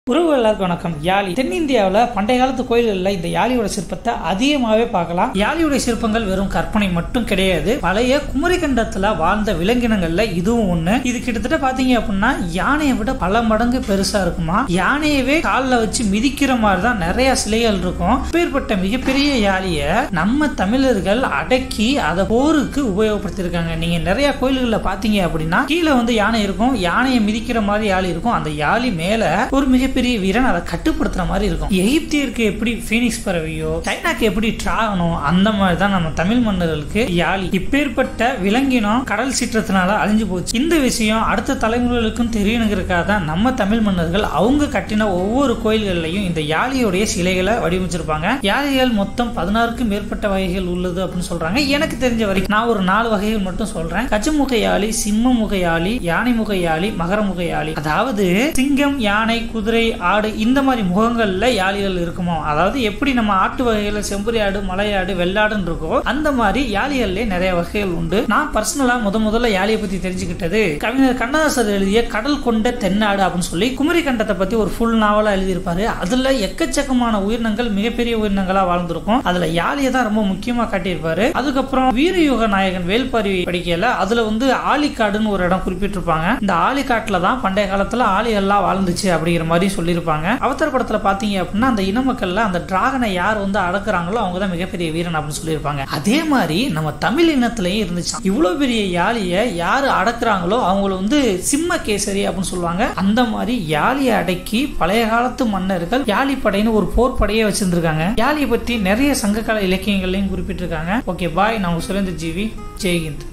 உறவுகள் எல்லாருக்கும் வணக்கம் யாழி தென்னிந்தியாவில் பண்டைய காலத்து கோயில்களில் இந்த யாழியோட சிற்பத்தை அதிகமாகவே பார்க்கலாம் யாழியோட சிற்பங்கள் வெறும் கற்பனை மட்டும் கிடையாது பழைய குமரிக்கண்டத்தில் வாழ்ந்த விலங்கினங்கள்ல இதுவும் ஒண்ணு இது கிட்டத்தட்ட பாத்தீங்க அப்படின்னா யானையை விட பல மடங்கு பெருசா இருக்குமா யானையவே காலில் வச்சு மிதிக்கிற மாதிரி தான் நிறைய சிலைகள் இருக்கும் அப்பேற்பட்ட மிகப்பெரிய யாழியை நம்ம தமிழர்கள் அடக்கி அதை போருக்கு உபயோகப்படுத்தியிருக்காங்க நீங்க நிறைய கோயில்களில் பாத்தீங்க அப்படின்னா கீழே வந்து யானை இருக்கும் யானையை மிதிக்கிற மாதிரி யாழி இருக்கும் அந்த யாழி மேல ஒரு மிகப்பெரிய வீரன் அதை கட்டுப்படுத்துற மாதிரி இருக்கும் எகிப்தியருக்கு எப்படி பீனிக்ஸ் பறவையோ சைனாக்கு எப்படி டிராகனோ அந்த மாதிரி தான் நம்ம தமிழ் மன்னர்களுக்கு யாழி இப்பேற்பட்ட விலங்கினம் கடல் சீற்றத்தினால அழிஞ்சு போச்சு இந்த விஷயம் அடுத்த தலைமுறைகளுக்கும் தெரியணுங்கிறதுக்காக தான் நம்ம தமிழ் மன்னர்கள் அவங்க கட்டின ஒவ்வொரு கோயில்கள்லையும் இந்த யாழியோடைய சிலைகளை வடிவமைச்சிருப்பாங்க யாழிகள் மொத்தம் பதினாறுக்கும் மேற்பட்ட வகைகள் உள்ளது அப்படின்னு சொல்றாங்க எனக்கு தெரிஞ்ச வரைக்கும் நான் ஒரு நாலு வகைகள் மட்டும் சொல்றேன் கஜமுக யாழி சிம்ம முக யாழி யானை முக யாழி மகர முக யாழி அதாவது சிங்கம் யானை குதிரை ஆடு இந்த மாதிரி முகங்கள்ல யாழிகள் இருக்குமோ அதாவது எப்படி நம்ம ஆட்டு வகைகள் செம்புரி ஆடு மலையாடு வெள்ளாடுன்னு இருக்கோ அந்த மாதிரி யாழிகள்ல நிறைய வகைகள் உண்டு நான் பர்சனலா முத முதல்ல யாழியை பத்தி தெரிஞ்சுக்கிட்டது கவிஞர் கண்ணதாசர் எழுதிய கடல் கொண்ட தென்னாடு அப்படின்னு சொல்லி குமரி கண்டத்தை பத்தி ஒரு ஃபுல் நாவலா எழுதியிருப்பாரு அதுல எக்கச்சக்கமான உயிரினங்கள் மிகப்பெரிய உயிரினங்களா வாழ்ந்திருக்கும் அதுல யாழியை தான் ரொம்ப முக்கியமா காட்டியிருப்பாரு அதுக்கப்புறம் வீரயுக நாயகன் வேல்பாரி படிக்கல அதுல வந்து ஆலிக்காடுன்னு ஒரு இடம் குறிப்பிட்டிருப்பாங்க இந்த ஆலிக்காட்டுல தான் பண்டைய காலத்துல ஆலிகள்லாம் வாழ்ந்துச்சு அப்படிங்கிற மாதிரி சொல்லியிருப்பாங்க அவதார் படத்துல பாத்தீங்க அப்படின்னா அந்த இன மக்கள்ல அந்த டிராகனை யார் வந்து அடக்குறாங்களோ அவங்க தான் மிகப்பெரிய வீரன் அப்படின்னு சொல்லியிருப்பாங்க அதே மாதிரி நம்ம தமிழ் இனத்திலையும் இருந்துச்சு இவ்வளவு பெரிய யாழியை யாரு அடக்குறாங்களோ அவங்கள வந்து சிம்ம கேசரி அப்படின்னு சொல்லுவாங்க அந்த மாதிரி யாழியை அடக்கி பழைய காலத்து மன்னர்கள் யாழி படைன்னு ஒரு போர் படையே வச்சிருந்திருக்காங்க யாழியை பற்றி நிறைய சங்ககால இலக்கியங்களையும் குறிப்பிட்டிருக்காங்க ஓகே பாய் நான் உங்க சுரேந்திர ஜீவி ஜெய்ஹிந்த்